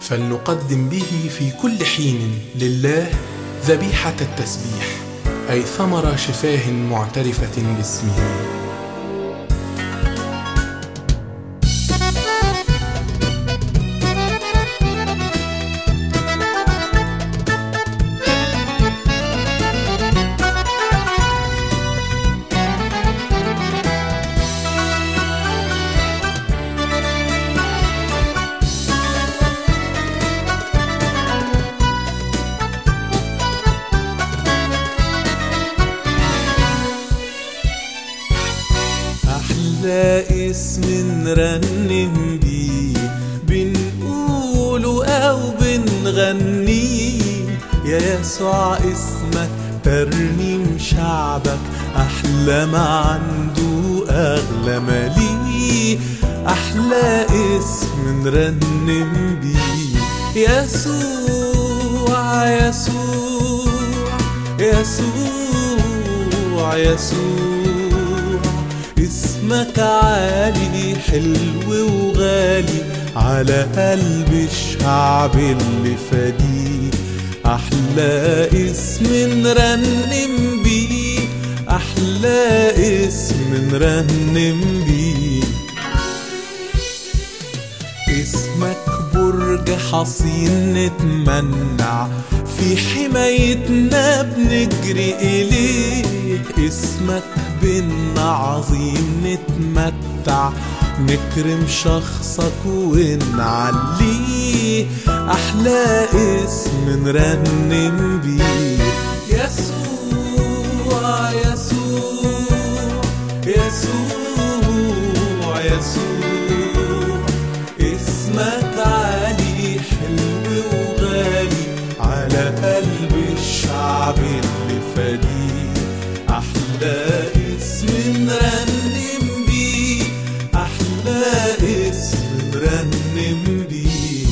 فلنقدم به في كل حين لله ذبيحة التسبيح أي ثمر شفاه معترفة باسمه أحلى اسم نرنم بيه بنقوله أو بنغنيه يا يسوع اسمك ترنيم شعبك أحلى ما عنده أغلى ما ليه أحلى اسم نرنم بيه يسوع يسوع يسوع يسوع اسمك عالي حلو وغالي على قلب الشعب اللي فديه أحلى اسم نرنم بيه أحلى اسم نرنم بيه اسمك برج حصين نتمنع في حمايتنا بنجري إليه اسمك بينا عظيم نتمتع نكرم شخصك ونعليه أحلى اسم نرنم بيه يسوع يسوع يسوع يسوع اسمك عالي حلو وغالي على قلب الشعب اللي فديه أحلى اسم نرنم بيه أحلى اسم نرنم بيه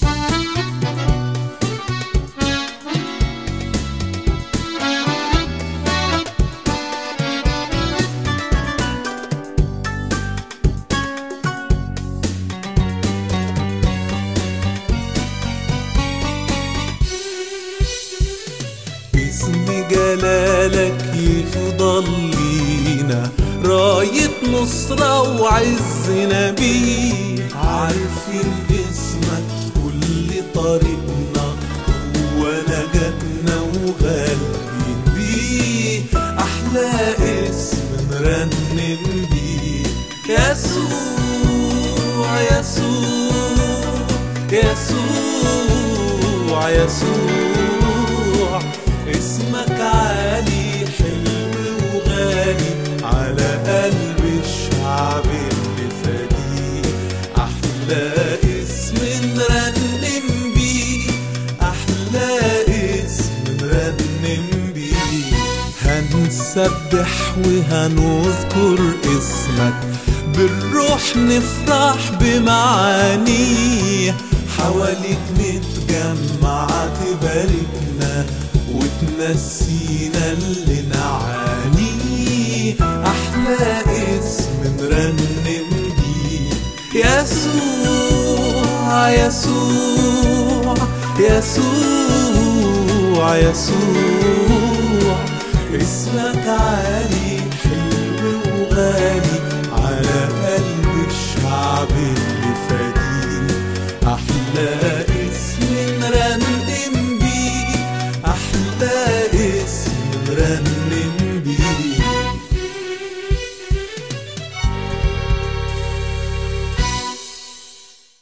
باسم جلالك يفضل لينا راية نصرة وعزنا بيه عارفين اسمك كل طريقنا هو نجاتنا وغالبين بيه أحلى اسم نرنم بيه يسوع يسوع يسوع يسوع اسمك عالي حلو وغالي على قلب الشعب اللي فديه أحلى اسم نرنم بيه أحلى اسم نرنم بيه هنسبح وهنذكر اسمك بالروح نفرح بمعانيه حواليك نتجمع تباركنا وتنسينا اللي نعانيه أحلى اسم نرنم بيه يسوع يسوع يسوع يسوع اسمك عالي حلو وغالي على قلب الشعب اللي فديه أحلى اسم نرنم بيه أحلى اسم نرنم